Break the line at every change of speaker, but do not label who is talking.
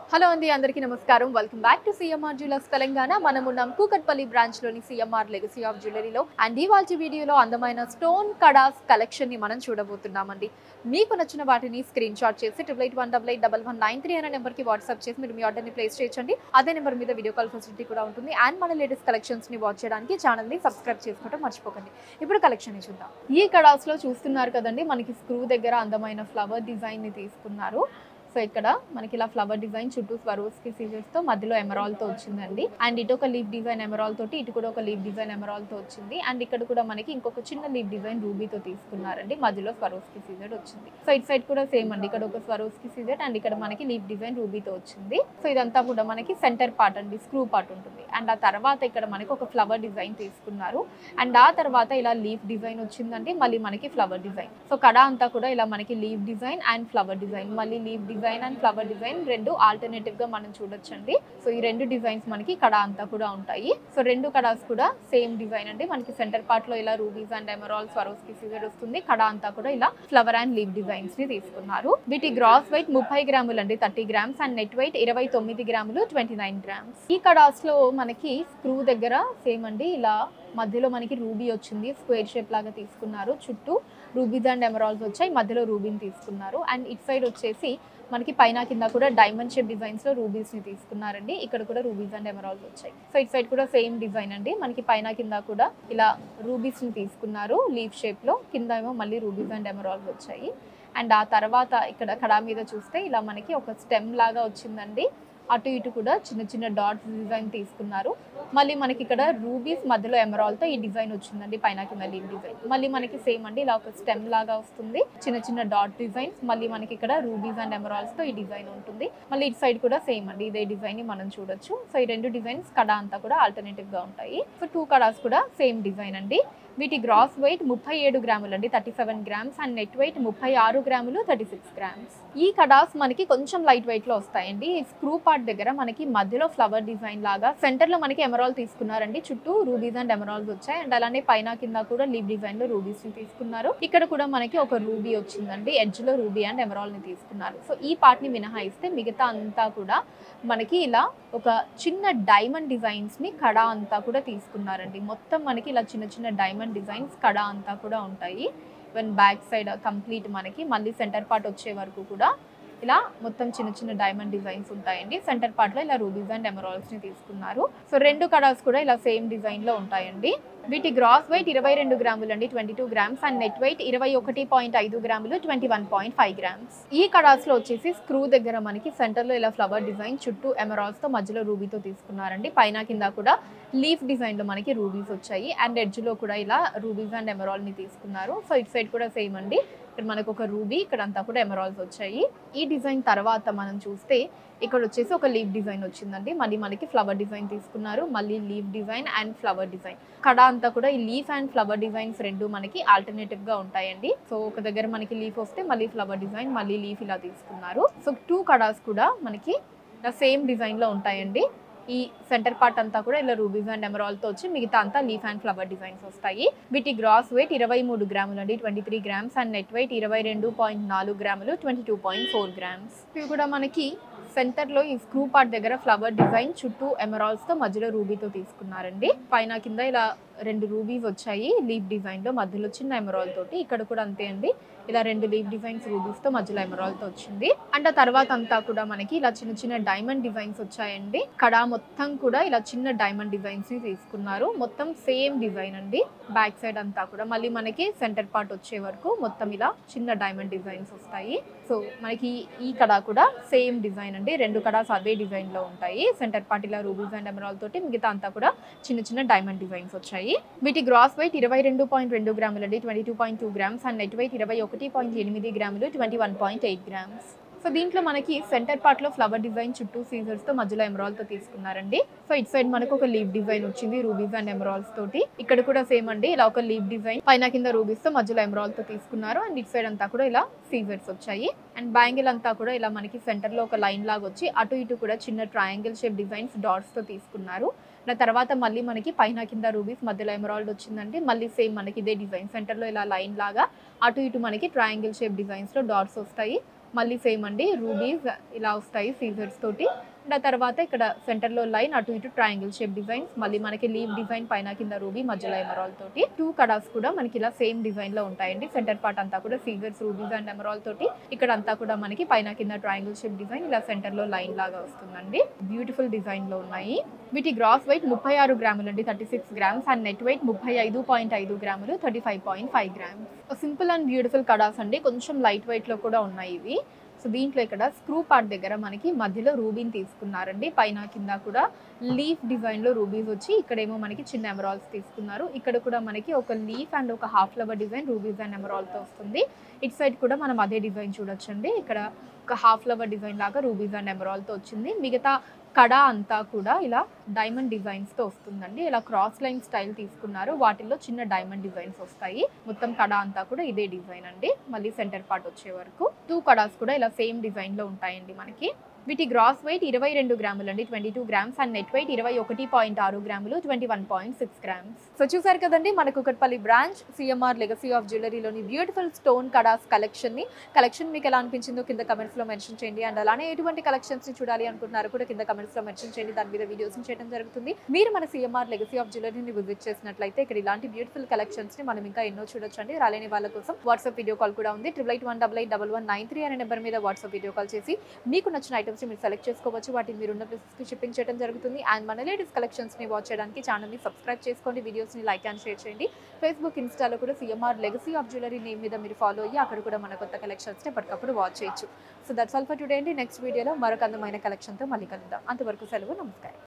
hello అండి అందరికీ నమస్కారం welcome back to CMR jewellers Telangana మనం ఉన్నాం కూకట్పల్లి బ్రాంచ్ లోని సిఎంఆర్ లెగసీ ఆఫ్ జ్యువెలరీలో అండ్ ఇవాళ వీడియోలో అందమైన స్టోన్ కడాస్ కలెక్షన్ ని మనం చూడబోతున్నామండి మీకు నచ్చిన వాటిని స్క్రీన్ షాట్ చేసి triple eight one double eight double one nine three అనే నెంబర్కి వాట్సాప్ చేసి మీరు మీ ఆర్డర్ని ప్లేస్ చేయొచ్చండి అదే నెంబర్ మీద వీడియో కాల్ ఫెసిలిటీ కూడా ఉంటుంది అండ్ మన లేటెస్ట్ కలెక్షన్స్ ని వాచ్ చేయడానికి ఛానల్ ని సబ్స్క్రైబ్ చేసుకోవడం మర్చిపోకండి ఇప్పుడు కలెక్షన్ ని చూద్దాం ఈ కడాస్ లో చూస్తున్నారు కదండి మనకి స్క్రూ దగ్గర అందమైన ఫ్లవర్ డిజైన్ ని తీసుకున్నారు సో ఇక్కడ మనకి ఇలా ఫ్లవర్ డిజైన్ చుట్టూ స్వరోస్కి సీజర్స్ తో మధ్యలో ఎమరాల్ తో వచ్చిందండి అండ్ ఇటు ఒక లీఫ్ డిజైన్ ఎమరాల్ తోటి ఇటు కూడా ఒక లీఫ్ డిజైన్ ఎమరాల్ తో వచ్చింది అండ్ ఇక్కడ కూడా మనకి ఇంకొక చిన్న లీఫ్ డిజైన్ రూబీతో తీసుకున్నారండి మధ్యలో స్వరోస్కి సీజర్ వచ్చింది సో ఇటు సైడ్ కూడా సేమ్ అండి ఇక్కడ ఒక స్వరోస్కి సీజర్ అండ్ ఇక్కడ మనకి లీఫ్ డిజైన్ రూబీతో వచ్చింది సో ఇదంతా కూడా మనకి సెంటర్ పార్ట్ అండి స్క్రూ పార్ట్ ఉంటుంది అండ్ ఆ తర్వాత ఇక్కడ మనకి ఒక ఫ్లవర్ డిజైన్ తీసుకున్నారు అండ్ ఆ తర్వాత ఇలా లీఫ్ డిజైన్ వచ్చిందండి మళ్ళీ మనకి ఫ్లవర్ డిజైన్ సో కడ అంతా కూడా ఇలా మనకి leaf design and flower design మళ్ళీ leaf design and flower design రెండు ఆల్టర్నేటివ్ గా మనం చూడొచ్చండి సో ఈ రెండు డిజైన్స్ మనకి కడ అంతా కూడా ఉంటాయి సో రెండు కడాస్ కూడా సేమ్ డిజైన్ అండి మనకి సెంటర్ పార్ట్ లో ఇలా రూబీస్ అండ్ ఎమరాల్ స్వరోస్ కి సీజర్ వస్తుంది కడ అంతా కూడా ఇలా ఫ్లవర్ అండ్ లీఫ్ డిజైన్స్ ని తీసుకున్నారు వీటి గ్రాస్ వెయిట్ ముప్పై గ్రాములు అండి thirty grams and net weight ఇరవై తొమ్మిది గ్రాములు ట్వంటీ నైన్ గ్రామ్స్ ఈ కడాస్ లో మనకి స్క్రూ దగ్గర సేమ్ అండి ఇలా మధ్యలో మనకి రూబీ వచ్చింది స్క్వేర్ షేప్ లాగా తీసుకున్నారు చుట్టూ రూబీస్ అండ్ ఎమరాల్స్ వచ్చాయి మధ్యలో రూబీని తీసుకున్నారు అండ్ ఇట్ సైడ్ వచ్చేసి మనకి పైన కింద కూడా డైమండ్ షేప్ డిజైన్స్ లో రూబీస్ ని తీసుకున్నారండి ఇక్కడ కూడా రూబీస్ అండ్ ఎమరాల్స్ వచ్చాయి సో ఇట్ సైడ్ కూడా సేమ్ డిజైన్ అండి మనకి పైన కింద కూడా ఇలా రూబీస్ ని తీసుకున్నారు లీఫ్ షేప్ లో కింద ఏమో మళ్ళీ రూబీస్ అండ్ ఎమరాల్స్ వచ్చాయి అండ్ ఆ తర్వాత ఇక్కడ కడా మీద చూస్తే ఇలా మనకి ఒక స్టెమ్ లాగా వచ్చిందండి అటు ఇటు కూడా చిన్న చిన్న డాట్స్ డిజైన్ తీసుకున్నారు మళ్ళీ మనకి ఇక్కడ రూబీస్ మధ్యలో ఎమరాల్తో ఈ డిజైన్ వచ్చిందండి పైన కింద లీవ్ డిజైన్ మళ్ళీ మనకి సేమ్ అండి ఇలా ఒక స్టెమ్ లాగా వస్తుంది చిన్న చిన్న డాట్ డిజైన్స్ మళ్ళీ మనకి ఇక్కడ రూబీస్ అండ్ ఎమరాల్స్ తో ఈ డిజైన్ ఉంటుంది మళ్ళీ ఇటు సైడ్ కూడా సేమ్ అండి ఇదే డిజైన్ ని మనం చూడొచ్చు సో ఈ రెండు డిజైన్స్ కడా అంతా కూడా ఆల్టర్నేటివ్ గా ఉంటాయి సో టూ కడాస్ కూడా సేమ్ డిజైన్ అండి వీటి గ్రాస్ వెయిట్ ముప్పై ఏడు గ్రాములు అండి thirty seven grams and net weight ముప్పై ఆరు గ్రాములు థర్టీ సిక్స్ గ్రామ్స్ ఈ కడాస్ మనకి కొంచెం లైట్ వెయిట్ లో వస్తాయండి ఈ స్క్రూ పార్ట్ దగ్గర మనకి మధ్యలో ఫ్లవర్ డిజైన్ లాగా సెంటర్ లో మనకి ఎమరాల్ తీసుకున్నారండి చుట్టూ రూబీస్ అండ్ ఎమరాల్స్ వచ్చాయి అండ్ అలానే పైన కింద కూడా లీవ్ డిజైన్ లో రూబీస్ ని తీసుకున్నారు ఇక్కడ కూడా మనకి ఒక రూబీ వచ్చిందండి ఎడ్జ్ లో రూబీ అండ్ ఎమరాల్ ని తీసుకున్నారు సో ఈ పార్ట్ ని మినహాయిస్తే మిగతా అంతా కూడా మనకి ఇలా ఒక చిన్న డైమండ్ డిజైన్స్ ని కడ అంతా కూడా తీసుకున్నారండి మొత్తం మనకి ఇలా చిన్న చిన్న డైమండ్ డిజైన్స్ కడ అంతా కూడా ఉంటాయి ఈవెన్ బ్యాక్ సైడ్ కంప్లీట్ మనకి మళ్ళీ సెంటర్ పార్ట్ వచ్చే వరకు కూడా ఇలా మొత్తం చిన్న చిన్న డైమండ్ డిజైన్స్ ఉంటాయండి సెంటర్ పార్ట్ లో ఇలా రూబీస్ అండ్ ఎమరాల్స్ ని తీసుకున్నారు సో రెండు కడాస్ కూడా ఇలా సేమ్ డిజైన్ లో ఉంటాయండి వీటి గ్రాస్ వెయిట్ ఇరవై రెండు గ్రాములు అండి twenty two grams and net weight ఇరవై ఒకటి పాయింట్ ఐదు గ్రాములు twenty one point five grams ఈ కడాస్ లో వచ్చేసి స్క్రూ దగ్గర మనకి సెంటర్ లో ఇలా ఫ్లవర్ డిజైన్ చుట్టూ ఎమరాల్స్ తో మధ్యలో రూబీతో తీసుకున్నారండి పైన కింద కూడా లీఫ్ డిజైన్ లో మనకి రూబీస్ వచ్చాయి అండ్ ఎడ్జ్ లో కూడా ఇలా రూబీస్ అండ్ ఎమరాల్ ని తీసుకున్నారు సో ఇట్ సైడ్ కూడా సేమ్ అండి ఇక్కడ మనకు ఒక రూబీ ఇక్కడ అంతా కూడా ఎమరాల్స్ వచ్చాయి ఈ డిజైన్ తర్వాత మనం చూస్తే ఇక్కడ వచ్చేసి ఒక లీవ్ డిజైన్ వచ్చిందండి మళ్ళీ మనకి ఫ్లవర్ డిజైన్ తీసుకున్నారు మళ్ళీ leaf design and flower design కడ అంతా కూడా ఈ లీఫ్ అండ్ ఫ్లవర్ డిజైన్స్ రెండు మనకి ఆల్టర్నేటివ్ గా ఉంటాయండి సో ఒక దగ్గర మనకి లీఫ్ వస్తే మళ్ళీ ఫ్లవర్ డిజైన్ మళ్ళీ లీఫ్ ఇలా తీసుకున్నారు సో టూ కడాస్ కూడా మనకి సేమ్ డిజైన్ లో ఉంటాయండి ఈ సెంటర్ పార్ట్ అంతా కూడా ఇలా రూబీస్ అండ్ ఎమరాల్తో వచ్చి మిగతా అంతా లీఫ్ అండ్ ఫ్లవర్ డిజైన్స్ వస్తాయి వీటి గ్రాస్ వెయిట్ ఇరవై మూడు గ్రాములు అండి twenty three grams and net weight ఇరవై రెండు పాయింట్ నాలుగు గ్రాములు twenty two point four grams ఇవి కూడా మనకి సెంటర్లో ఈ స్క్రూ పార్ట్ దగ్గర ఫ్లవర్ డిజైన్ చుట్టూ ఎమరాల్స్ తో మధ్యలో రూబీతో తీసుకున్నారండి పైన కింద ఇలా రెండు రూబీస్ వచ్చాయి లీఫ్ డిజైన్ లో మధ్యలో చిన్న ఎమరాల్ తోటి ఇక్కడ కూడా అంతే అండి ఇలా రెండు లీఫ్ డిజైన్స్ రూబీస్ తో మధ్యలో ఎమరాల్ తో వచ్చింది అండ్ ఆ తర్వాత అంతా కూడా మనకి ఇలా చిన్న చిన్న డైమండ్ డిజైన్స్ వచ్చాయండి కడా మొత్తం కూడా ఇలా చిన్న డైమండ్ డిజైన్స్ ని తీసుకున్నారు మొత్తం సేమ్ డిజైన్ అండి బ్యాక్ సైడ్ అంతా కూడా మళ్ళీ మనకి సెంటర్ పార్ట్ వచ్చే వరకు మొత్తం ఇలా చిన్న డైమండ్ డిజైన్స్ వస్తాయి సో మనకి ఈ కడా కూడా సేమ్ డిజైన్ అండి రెండు కడాస్ అదే డిజైన్ లో ఉంటాయి సెంటర్ పార్ట్ ఇలా రూబీస్ అండ్ ఎమరాల్ తోటి మిగతా అంతా కూడా చిన్న చిన్న డైమండ్ డిజైన్స్ వచ్చాయి వీటి గ్రాస్ వెయిట్ ఇరవై రెండు పాయింట్ రెండు గ్రాములు అండి twenty two point two grams and net weight ఇరవై ఒకటి పాయింట్ ఎనిమిది గ్రాములు twenty one point eight grams so దీంట్లో మనకి సెంటర్ పార్ట్ లో ఫ్లవర్ డిజైన్ చుట్టూ సీజర్స్ తో మధ్యలో ఎమరాల్ తో తీసుకున్నారండి సో ఇట్ సైడ్ మనకు ఒక లీవ్ డిజైన్ వచ్చింది రూబీస్ అండ్ ఎమరాల్స్ తోటి ఇక్కడ కూడా సేమ్ అండి ఇలా ఒక లీవ్ డిజైన్ పైన కింద రూబీస్ తో మధ్యలో ఎమరాల్ తో తీసుకున్నారు అండ్ ఇట్ సైడ్ అంతా కూడా ఇలా సీజర్స్ వచ్చాయి అండ్ బ్యాంగిల్ అంతా కూడా ఇలా మనకి సెంటర్ లో ఒక లైన్ లాగా వచ్చి అటు ఇటు కూడా చిన్న ట్రయాంగిల్ షేప్ డిజైన్స్ డాట్స్ తో తీసుకున్నారు దాని తర్వాత మళ్ళీ మనకి పైన కింద రూబీస్ మధ్యలో ఎమరాల్డ్ వచ్చిందండి మళ్ళీ సేమ్ మనకి ఇదే డిజైన్ సెంటర్లో ఇలా లైన్ లాగా అటు ఇటు మనకి ట్రయాంగిల్ షేప్ డిజైన్స్లో డాట్స్ వస్తాయి మళ్ళీ సేమ్ అండి రూబీస్ ఇలా వస్తాయి సీజర్స్ తోటి అండ్ ఆ తర్వాత ఇక్కడ సెంటర్లో లైన్ అటు ఇటు ట్రయాంగిల్ షేప్ డిజైన్స్ మళ్ళీ మనకి లీవ్ డిజైన్ పైన కింద రూబీ మధ్యలో ఎమరాల్ తోటి టూ కడాస్ కూడా మనకి ఇలా సేమ్ డిజైన్ లో ఉంటాయండి సెంటర్ పార్ట్ అంతా కూడా సీజర్స్ రూబీస్ అండ్ ఎమరాల్ తోటి ఇక్కడ అంతా కూడా మనకి పైన కింద ట్రయాంగిల్ షేప్ డిజైన్ ఇలా సెంటర్ లో లైన్ లాగా వస్తుందండి బ్యూటిఫుల్ డిజైన్ లో ఉన్నాయి వీటి గ్రాస్ వెయిట్ ముప్పై ఆరు గ్రాములు అండి thirty six grams and net weight ముప్పై ఐదు పాయింట్ ఐదు గ్రాములు thirty five point five grams simple and beautiful కడాస్ అండి కొంచెం లైట్ వెయిట్ లో కూడా ఉన్నాయి ఇవి సో దీంట్లో ఇక్కడ స్క్రూ పార్ట్ దగ్గర మనకి మధ్యలో రూబీని తీసుకున్నారండి పైన కింద కూడా లీఫ్ డిజైన్ లో రూబీస్ వచ్చి ఇక్కడేమో మనకి చిన్న ఎమరాల్స్ తీసుకున్నారు ఇక్కడ కూడా మనకి ఒక లీఫ్ అండ్ ఒక half flower design rubies and emerald తో వస్తుంది ఇటు సైడ్ కూడా మనం అదే డిజైన్ చూడొచ్చండి ఇక్కడ ఒక హాఫ్ ఫ్లవర్ డిజైన్ లాగా రూబీస్ అండ్ ఎమరాల్ తో వచ్చింది మిగతా కడ అంతా కూడా ఇలా డైమండ్ డిజైన్స్ తో వస్తుందండి ఇలా క్రాస్ లైన్ స్టైల్ తీసుకున్నారు వాటిల్లో చిన్న డైమండ్ డిజైన్స్ వస్తాయి మొత్తం కడ అంతా కూడా ఇదే డిజైన్ అండి మళ్ళీ సెంటర్ పార్ట్ వచ్చే వరకు టూ కడాస్ కూడా ఇలా సేమ్ డిజైన్ లో ఉంటాయండి మనకి వీటి గ్రాస్ వెయిట్ ఇరవై రెండు గ్రాములు అండి twenty two grams and net weight ఇరవై ఒకటి పాయింట్ ఆరు గ్రాములు twenty one point six grams so చూసారు కదండి మన Kukatpally branch CMR legacy of జ్యువెలరీలోని బ్యూటిఫుల్ స్టోన్ కడాస్ కలెక్షన్ ని కలెక్షన్ మీకు ఎలా అనిపించిందో కింద కమెంట్స్ లో మెన్షన్ చేయండి అండ్ అలానే ఎటువంటి కలెక్షన్స్ ని చూడాలి అనుకుంటున్నారు కూడా కింద కమెంట్స్ లో మెన్షన్ చేయండి దాని మీద వీడియోస్ చేయడం జరుగుతుంది మీరు మన సిఎంఆర్ లెగసీ ఆఫ్ జ్యువెలరీని విజిట్ చేసినట్లయితే ఇక్కడ ఇలాంటి బ్యూటిఫుల్ కలెక్షన్స్ ని మనం ఇంకా ఎన్నో చూడొచ్చండి రాలేని వాళ్ళ కోసం వాట్సాప్ వీడియో కాల్ కూడా ఉంది triple eight one double eight double one nine three అనే నెంబర్ మీద వాట్సాప్ వీడియో కాల్ చేసి మీకు నచ్చిన ఐటమ్స్ మీరు సెలెక్ట్ చేసుకోవచ్చు వాటిని మీరు ఉన్న ప్లేసెస్కి షిప్పింగ్ చేయడం జరుగుతుంది అండ్ మన లేటెస్ట్ కలెక్షన్స్ని వాచ్ చేయడానికి ఛానల్ని సబ్స్క్రైబ్ చేసుకోండి వీడియోస్ని లైక్ అండ్ షేర్ చేయండి ఫేస్బుక్ ఇన్స్టాలో కూడా CMR legacy of jewellery name మీద మీరు ఫాలో అయ్యి అక్కడ కూడా మన కొత్త కలెక్షన్స్ని ఎప్పటికప్పుడు వాచ్ చేయొచ్చు so that's all for today అండి నెక్స్ట్ వీడియోలో మరొక అందమైన కలెక్షన్తో మళ్ళీ కలుద్దాం అంతవరకు సెలవు నమస్కారం